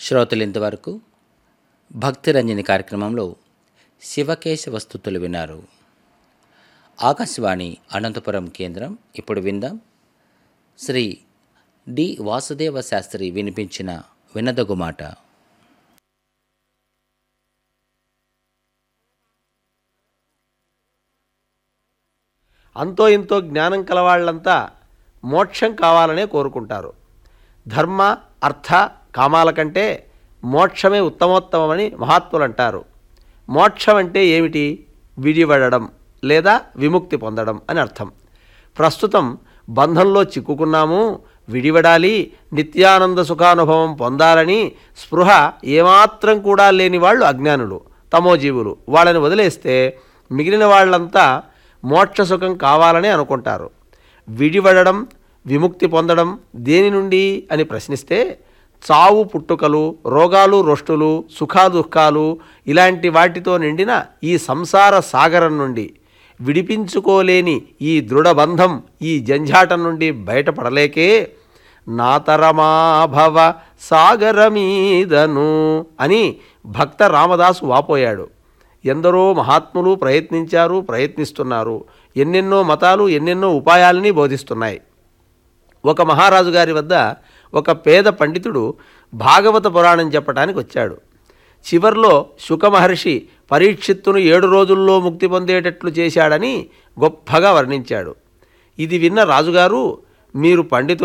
శ్రోతలు ఇంతవరకు భక్తి రంజని కార్యక్రమంలో శివకేశవ స్థుతులు విన్నారు ఆకాశవాణి అనంతపురం కేంద్రం ఇప్పుడు విందాం శ్రీ డి వాసుదేవ శాస్త్రి వినిపించిన వినదగు మాట అంతో ఇంతో జ్ఞానం కలవాళ్ళంతా మోక్షం కావాలనే కోరుకుంటారు ధర్మ అర్థ కామాల కంటే మోక్షమే ఉత్తమోత్తమమని మహాత్ములు అంటారు మోక్షం అంటే ఏమిటి విడివడడం లేదా విముక్తి పొందడం అని అర్థం ప్రస్తుతం బంధంలో చిక్కుకున్నాము విడివడాలి నిత్యానంద సుఖానుభవం పొందాలని స్పృహ ఏమాత్రం కూడా లేని వాళ్ళు అజ్ఞానులు తమోజీవులు వాళ్ళని వదిలేస్తే మిగిలిన వాళ్ళంతా మోక్ష సుఖం కావాలని అనుకుంటారు విడివడడం విముక్తి పొందడం దేని నుండి అని ప్రశ్నిస్తే చావు పుట్టుకలు రోగాలు రొష్టులు సుఖాదుఖాలు ఇలాంటి వాటితో నిండిన ఈ సంసార సాగరం నుండి విడిపించుకోలేని ఈ దృఢబంధం ఈ జంఝాటం నుండి బయటపడలేకే నాతరమాభవ సాగరమీదను అని భక్త రామదాసు వాపోయాడు ఎందరో మహాత్ములు ప్రయత్నించారు ప్రయత్నిస్తున్నారు ఎన్నెన్నో మతాలు ఎన్నెన్నో ఉపాయాలని బోధిస్తున్నాయి ఒక మహారాజు గారి వద్ద ఒక పేద పండితుడు భాగవత పురాణం చెప్పడానికి వచ్చాడు చివర్లో శుక మహర్షి పరీక్షిత్తును ఏడు రోజుల్లో ముక్తి పొందేటట్లు చేశాడని గొప్పగా వర్ణించాడు ఇది విన్న రాజుగారు మీరు పండితు